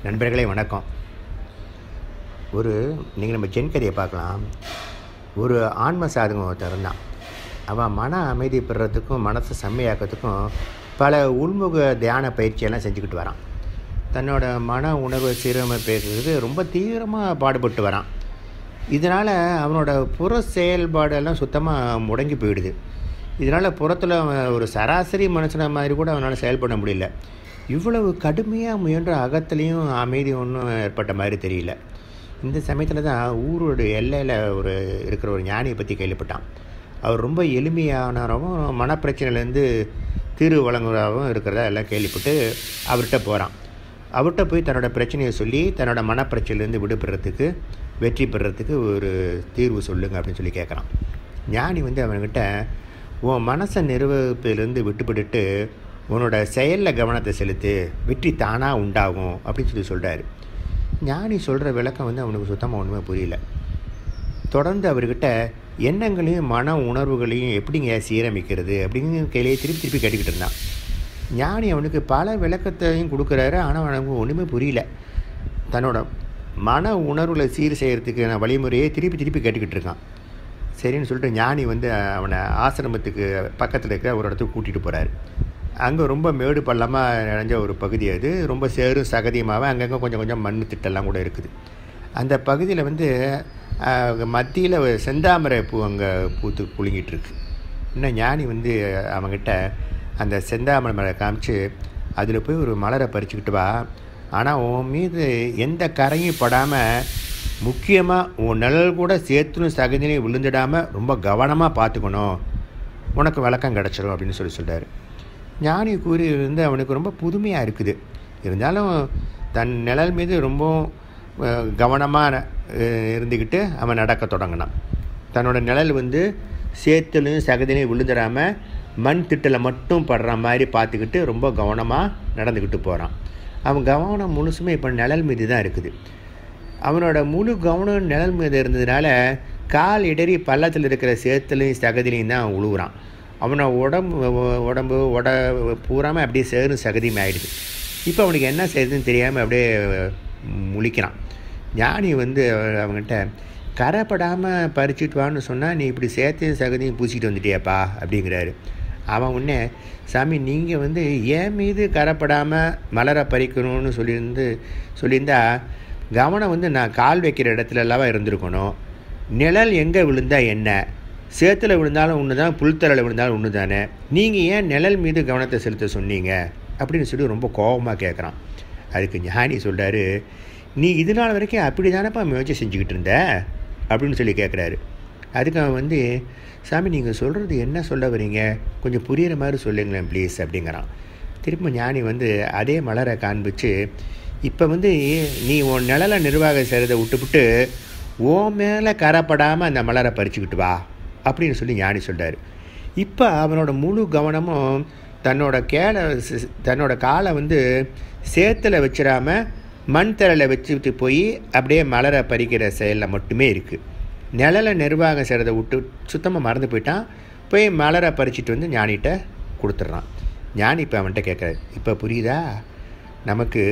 நண்பர்களே வணக்கம் ஒரு நீங்கள் நம்ம ஜென் கதையை பார்க்கலாம் ஒரு ஆன்ம சாதகம் ஒருத்தன் இருந்தான் அவன் மன அமைதி பெறத்துக்கும் மனசை செம்மையாக்கிறதுக்கும் பல உள்முக தியான பயிற்சியெல்லாம் செஞ்சுக்கிட்டு வரான் தன்னோட மன உணர்வை சீரமைப்பதற்கு ரொம்ப தீவிரமாக பாடுபட்டு வரான் இதனால் அவனோட புற செயல்பாடெல்லாம் சுத்தமாக முடங்கி போயிடுது இதனால் புறத்தில் அவன் ஒரு சராசரி மனுஷன மாதிரி கூட அவனால் செயல்பட முடியல இவ்வளவு கடுமையாக முயன்ற அகத்துலேயும் அமைதி ஒன்றும் ஏற்பட்ட மாதிரி தெரியல இந்த சமயத்தில் தான் ஊரோட எல்லையில் ஒரு இருக்கிற ஒரு ஞானியை பற்றி கேள்விப்பட்டான் அவர் ரொம்ப எளிமையானவரும் மனப்பிரச்சனையிலேருந்து தீர்வு வழங்குறதாகவும் இருக்கிறதா எல்லாம் கேள்விப்பட்டு அவர்கிட்ட போகிறான் அவர்கிட்ட போய் தன்னோட பிரச்சனையை சொல்லி தன்னோட மனப்பிரச்சனையிலேருந்து விடுபடுறதுக்கு வெற்றி பெறத்துக்கு ஒரு தீர்வு சொல்லுங்க அப்படின்னு சொல்லி கேட்குறான் ஞானி வந்து அவன்கிட்ட உன் மனசை நிர்வகிப்பிலிருந்து விட்டுப்பட்டுட்டு உன்னோட செயலில் கவனத்தை செலுத்து வெற்றி தானாக உண்டாகும் அப்படின்னு சொல்லி சொல்கிறாரு ஞானி சொல்கிற விளக்கம் வந்து அவனுக்கு சுத்தமாக ஒன்றுமே புரியல தொடர்ந்து அவர்கிட்ட எண்ணங்களையும் மன உணர்வுகளையும் எப்படிங்க சீரமைக்கிறது அப்படிங்கிற கேள்வியை திருப்பி திருப்பி கேட்டுக்கிட்டு இருந்தான் ஞானி அவனுக்கு பல விளக்கத்தையும் கொடுக்குறாரு ஆனால் அவனுக்கு ஒன்றுமே புரியல தன்னோட மன உணர்வுகளை சீர் செய்கிறதுக்கான வழிமுறையை திருப்பி திருப்பி கேட்டுக்கிட்டு இருக்கான் சரின்னு சொல்லிட்டு ஞானி வந்து அவனை ஆசிரமத்துக்கு பக்கத்தில் இருக்கிற ஒரு இடத்துக்கு கூட்டிகிட்டு போகிறாரு அங்கே ரொம்ப மேடு பள்ளமாக நிறைஞ்ச ஒரு பகுதி அது ரொம்ப சேரும் சகதியமாகவே அங்கங்கே கொஞ்சம் கொஞ்சம் மண் திட்டெல்லாம் கூட இருக்குது அந்த பகுதியில் வந்து மத்தியில் செந்தாமரை பூ அங்கே பூத்து குலுங்கிட்டு இருக்கு இன்னும் ஞானி வந்து அவங்ககிட்ட அந்த செந்தாமரை மலை காமிச்சு அதில் போய் ஒரு மலரை பறிச்சுக்கிட்டு வா ஆனால் உன் மீது எந்த கரையும் படாமல் முக்கியமாக உன் நிழல் கூட சேர்த்துணும் சகதிலையும் விழுந்துடாமல் ரொம்ப கவனமாக பார்த்துக்கணும் உனக்கு விளக்கம் கிடச்சிரும் அப்படின்னு சொல்லி சொல்கிறார் ஞானி கூறி வந்து அவனுக்கு ரொம்ப புதுமையாக இருக்குது இருந்தாலும் தன் நிழல் மீது ரொம்ப கவனமாக இருந்துக்கிட்டு அவன் நடக்க தொடங்கினான் தன்னோட நிழல் வந்து சேத்துலையும் சகதிலையும் விழுந்துடாமல் மண் திட்டில் மட்டும் படுற மாதிரி பார்த்துக்கிட்டு ரொம்ப கவனமாக நடந்துக்கிட்டு போகிறான் அவன் கவனம் முழுசுமே இப்போ நிழல் மீது தான் இருக்குது அவனோட முழு கவனம் நிழல் மீது இருந்ததுனால கால் இடறி பள்ளத்தில் இருக்கிற சேத்துலையும் சகதிலையும் தான் உழுவுறான் அவனை உடம்பு உடம்பு உட பூராமல் அப்படியே சேரும் சகதியும் ஆகிடுது இப்போ அவனுக்கு என்ன செய்யுதுன்னு தெரியாமல் அப்படியே முழிக்கிறான் ஞானி வந்து அவங்ககிட்ட கரைப்படாமல் பறிச்சுட்டு வான்னு சொன்னால் நீ இப்படி சேர்த்தையும் சகதியும் பூசிக்கிட்டு வந்துட்டியாப்பா அப்படிங்கிறாரு அவன் உடனே சாமி நீங்கள் வந்து ஏன் மீது கரைப்படாமல் மலரை பறிக்கணும்னு சொல்லியிருந்து சொல்லியிருந்தா கவனம் வந்து நான் கால் வைக்கிற இடத்துலலாம் இருந்திருக்கணும் நிழல் எங்கே விழுந்தா என்ன சேத்துல விழுந்தாலும் ஒன்று தான் புல்தரையில் விழுந்தாலும் ஒன்று தானே நீங்கள் ஏன் நிழல் மீது கவனத்தை செலுத்த சொன்னீங்க அப்படின்னு சொல்லி ரொம்ப கோபமாக கேட்குறான் அதுக்கு ஞானி சொல்கிறாரு நீ இது நாள் வரைக்கும் அப்படி தானேப்பா முயற்சி செஞ்சுக்கிட்டு இருந்த அப்படின்னு சொல்லி கேட்குறாரு அதுக்கு அவன் வந்து சாமி நீங்கள் சொல்கிறது என்ன சொல்ல வரீங்க கொஞ்சம் புரிகிற மாதிரி சொல்லுங்களேன் ப்ளீஸ் அப்படிங்கிறான் திரும்ப ஞானி வந்து அதே மலரை காண்பிச்சு இப்போ வந்து நீ உன் நிழலை நிர்வாகம் செய்கிறத விட்டுவிட்டு ஓ மேலே கரப்படாமல் அந்த மலரை பறிச்சுக்கிட்டு வா அப்படின்னு சொல்லி ஞானி சொல்கிறார் இப்போ அவனோட முழு கவனமும் தன்னோட கேலை தன்னோட காலை வந்து சேத்தில் வச்சிடாம மண் தரையில் வச்சுட்டு போய் அப்படியே மலரை பறிக்கிற செயலில் மட்டுமே இருக்குது நிழலை நிர்வாகம் செய்கிறத விட்டு சுத்தமாக மறந்து போயிட்டான் போய் மலரை பறிச்சிட்டு வந்து ஞானிகிட்ட கொடுத்துட்றான் ஞானி இப்போ அவன்கிட்ட கேட்குறாரு இப்போ புரியுதா நமக்கு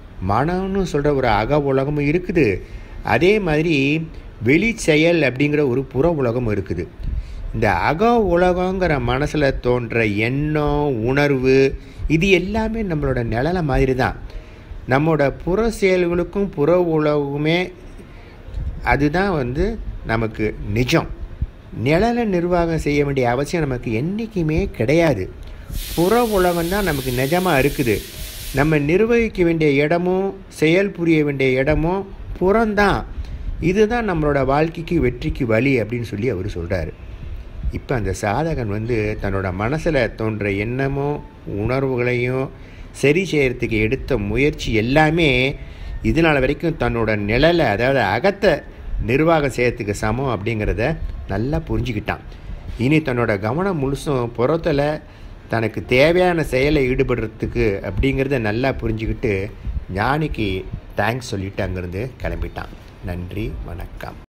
மனம்னு சொல்கிற ஒரு அக உலகமும் இருக்குது அதே மாதிரி வெளி செயல் அப்படிங்கிற ஒரு புற உலகமும் இருக்குது இந்த அக உலகங்கிற மனசில் தோன்ற எண்ணம் உணர்வு இது எல்லாமே நம்மளோட நிழலை மாதிரி தான் நம்மளோட புற செயல்களுக்கும் புற உலகமே அதுதான் வந்து நமக்கு நிஜம் நிழலை நிர்வாகம் செய்ய வேண்டிய அவசியம் நமக்கு என்றைக்குமே கிடையாது புற உலகம் தான் நமக்கு நிஜமாக இருக்குது நம்ம நிர்வகிக்க வேண்டிய இடமும் செயல் புரிய வேண்டிய இடமும் புறம்தான் இதுதான் நம்மளோட வாழ்க்கைக்கு வெற்றிக்கு வழி அப்படின்னு சொல்லி அவர் சொல்கிறாரு இப்போ அந்த சாதகன் வந்து தன்னோட மனசில் தோன்ற எண்ணமும் உணர்வுகளையும் சரி செய்கிறதுக்கு எடுத்த முயற்சி எல்லாமே இதனால் வரைக்கும் தன்னோட நிழலை அதாவது அகத்தை நிர்வாகம் செய்யறதுக்கு சமம் அப்படிங்கிறத நல்லா புரிஞ்சுக்கிட்டான் இனி தன்னோட கவனம் முழுசும் புறத்தில் தனக்கு தேவையான செயலை ஈடுபடுறதுக்கு அப்படிங்கிறத நல்லா புரிஞ்சுக்கிட்டு ஞானிக்கு தேங்க்ஸ் சொல்லிட்டு அங்கேருந்து கிளம்பிட்டான் நன்றி வணக்கம்